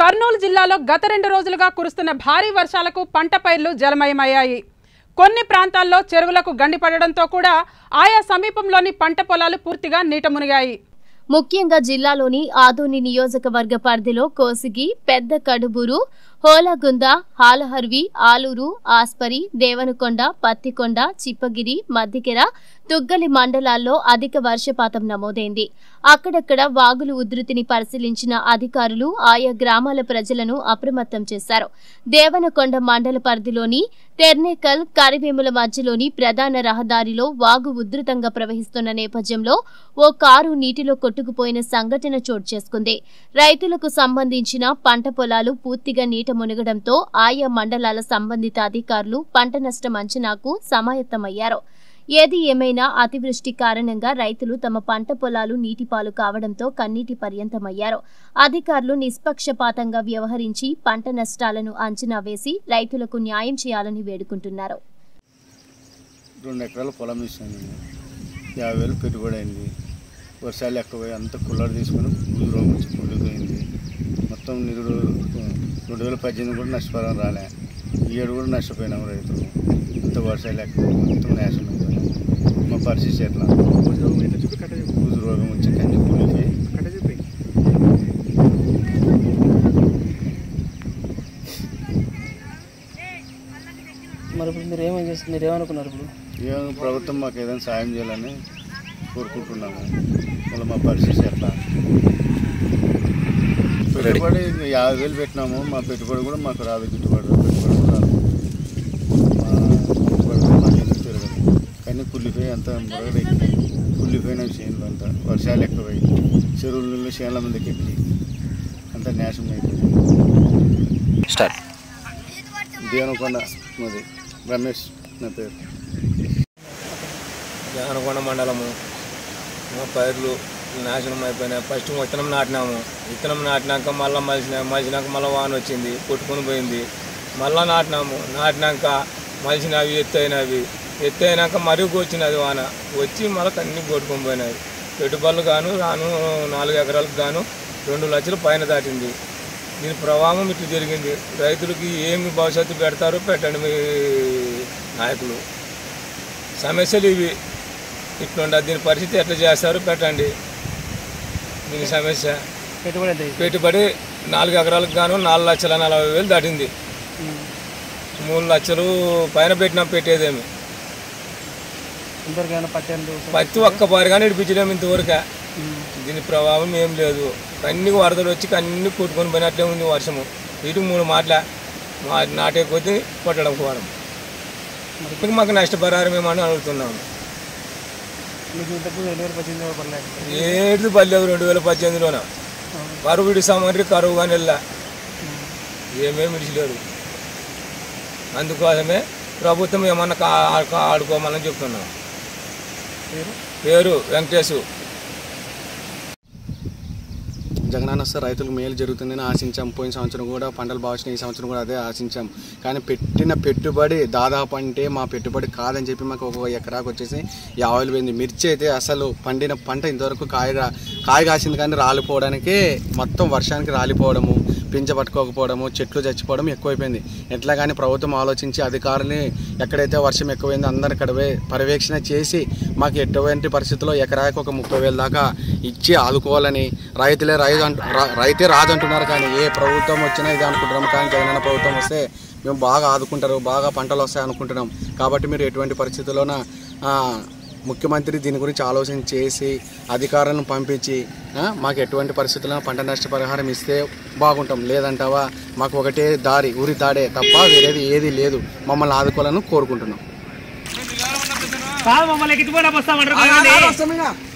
కర్నూలు జిల్లాలో గత రెండు రోజులుగా కురుస్తున్న భారీ వర్షాలకు పంట పైర్లు జలమయమయ్యాయి కొన్ని ప్రాంతాల్లో చెరువులకు గండిపడడంతో కూడా ఆయా సమీపంలోని పంట పొలాలు పూర్తిగా నీట మునిగాయి ముఖ్యంగా జిల్లాలోని ఆదోని నియోజకవర్గ పరిధిలో కోసిగి పెద్ద కడుబూరు హోలగుంద హాలహర్వి ఆలూరు ఆస్పరి దేవనకొండ పత్తికొండ చిప్పగిరి మద్దికెర తుగ్గలి మండలాల్లో అధిక వర్షపాతం నమోదైంది అక్కడక్కడ వాగులు ఉధృతిని పరిశీలించిన అధికారులు ఆయా గ్రామాల ప్రజలను అప్రమత్తం చేశారు దేవనకొండ మండల పరిధిలోని తెర్నేకల్ కరివేముల మధ్యలోని ప్రధాన రహదారిలో వాగు ఉధృతంగా ప్రవహిస్తున్న నేపథ్యంలో ఓ కారు నీటిలో కొట్టుకుపోయిన సంఘటన చోటు చేసుకుంది రైతులకు సంబంధించిన పంట పొలాలు పూర్తిగా నీట మునగడంతో ఆయా మండలాల సంబంధిత అధికారులు పంట నష్టం అంచనాకు సమాయత్తమయ్యారు ఏది ఏమైనా అతివృష్టి కారణంగా రైతులు తమ పంట పొలాలు నీటిపాలు కావడంతో కన్నీటి పర్యంతమయ్యారు అధికారులు నిష్పక్షపాతంగా వ్యవహరించి పంట నష్టాలను అంచనా వేసి రైతులకు న్యాయం చేయాలని వేడుకుంటున్నారు రెండు ఎకరాల పొలం ఇస్తాను నేను యాభై వేలు పెట్టుబడి అయింది వర్షాలు ఎక్కువ అంత కుల్లర్ తీసుకొని బూజు రోగం వచ్చి కుళ్ళిపోయింది మొత్తం నిరుడు రెండు వేల పద్దెనిమిది కూడా నష్టపరం రాలే ఈ ఏడు కూడా నష్టపోయినాము రైతులు అంత వర్షాలు ఎక్కువ మొత్తం నాశనం అయిపోయినాం మా పరిస్థితి ఎట్లా బూజు రోగం వచ్చి కంది కుళ్ళిపోయి మరి ఇప్పుడు మీరు ఏమేం చేస్తారు మీరు ఏమనుకున్నారు ఇప్పుడు ఏమో ప్రభుత్వం మాకు ఏదైనా సాయం చేయాలని కోరుకుంటున్నాము మళ్ళీ మా పరిస్థితి ఎట్లా పెట్టుబడి యాభై వేలు పెట్టినాము మా పెట్టుబడి కూడా మాకు రాదు గిట్టుబడి పెట్టుబడి కూడా రాదు మా పెట్టుబడి కూడా మాకు ఎందుకు తిరగదు కానీ కుళ్ళిపోయి అంత మురగడెక్కి కుళ్ళిపోయిన చేనులు అంతా వర్షాలు ఎక్కువై చెరువుల నీళ్ళు చేనుల మందికి ఎక్కి అంత నాశనం అయిపోయింది స్టార్ట్ దేవనకొండ మాది రమేష్ నా పేరు జానకొండ మండలము మా పైర్లు నాశనం అయిపోయినాయి ఫస్ట్ విత్తనం నాటినాము విత్తనం నాటినాక మళ్ళీ మలిసిన మలిసినాక మళ్ళీ వాన వచ్చింది కొట్టుకొని పోయింది మళ్ళీ నాటినాము నాటినాక మలిసినవి ఎత్తైనవి ఎత్తైనాక మరీ వచ్చినది వాన వచ్చి మళ్ళీ అన్ని కొట్టుకొని పోయినాయి పెట్టుబడులు గాను రాను నాలుగు ఎకరాలకు గాను రెండు లక్షలు పైన దాటింది దీని ప్రభావం ఇట్లా జరిగింది రైతులకి ఏమి భవిష్యత్తు పెడతారో పెట్టండి మీ నాయకులు సమస్యలు ఇవి ఇట్లుండ దీని పరిస్థితి ఎట్లా చేస్తారో పెట్టండి దీని సమస్య పెట్టుబడి ఎంత అయింది? పెట్టుబడి నాలుగు ఎకరాలకు గాను నాలుగు లక్షల నలభై వేలు దాటింది మూడు లక్షలు పైన పెట్టినాం పెట్టేదేమి ఇంతవరకు ఏమైనా పట్టేందుకు పత్తి ఒక్క పారిగానే ఇడిపించలేము ఇంతవరకు దీని ప్రభావం ఏం లేదు అన్ని వరదలు వచ్చి అన్ని కొట్టుకొని పోయినట్లే ఉంది వర్షము ఇటు మూడు మాటల మా నాటే కొద్ది కొట్టడం కోవడం ఇప్పటికి మాకు నష్టపరిహారం ఏమని అడుగుతున్నాము మీకు ఇంతకు రెండు వేల పద్దెనిమిది వరకు పడలేదు ఏడు పల్లెవు రెండు వేల పద్దెనిమిదిలోన కరువు ఇడిసామని కరువు కానీ వెళ్ళా ఏమేమి విడిచలేరు అందుకోసమే ప్రభుత్వం ఏమన్నా కా- కా- ఆడుకోమని చెప్తున్నాం పేరు పేరు వెంకటేశు జగనన్న వస్తే రైతులకు మేలు జరుగుతుందని ఆశించాం పోయిన సంవత్సరం కూడా పంటలు బాగా వచ్చినాయి ఈ సంవత్సరం కూడా అదే ఆశించాం కానీ పెట్టిన పెట్టుబడి దాదాపు అంటే మా పెట్టుబడి కాదని చెప్పి మాకు ఒక ఎకరాకు వచ్చేసి యాభై వేలు పోయింది మిర్చి అయితే అసలు పండిన పంట ఇంతవరకు కాయ రా- కాయ కాసింది కానీ రాలిపోవడానికి మొత్తం వర్షానికి రాలిపోవడము పింజ పట్టుకోకపోవడము చెట్లు చచ్చిపోవడం ఎక్కువైపోయింది ఎట్లా కానీ ప్రభుత్వం ఆలోచించి అధికారులని ఎక్కడైతే వర్షం ఎక్కువైందో అందరు ఇక్కడ పోయి పర్యవేక్షణ చేసి మాకు ఎటువంటి పరిస్థితుల్లో ఎకరాకి ఒక ముప్పై వేల దాకా ఇచ్చి ఆదుకోవాలని రైతులే రైతు అంటు రా- రైతే రాదు అంటున్నారు కానీ ఏ ప్రభుత్వం వచ్చినా ఇది అనుకుంటున్నాం కానీ జగనన్న ప్రభుత్వం వస్తే మేము బాగా ఆదుకుంటారు బాగా పంటలు వస్తాయి అనుకుంటున్నాం కాబట్టి మీరు ఎటువంటి పరిస్థితుల్లోన ఆ, ముఖ్యమంత్రి దీని గురించి ఆలోచన చేసి అధికారులను పంపించి ఆ, మాకు ఎటువంటి పరిస్థితుల్లో పంట నష్టపరిహారం ఇస్తే బాగుంటాం లేదంటావా మాకు ఒకటే దారి ఊరి తాడే తప్ప వేరేది ఏది లేదు మమ్మల్ని ఆదుకోవాలని కోరుకుంటున్నాం కాదు మమ్మల్ని ఎక్కిపోయినా వస్తామంటారు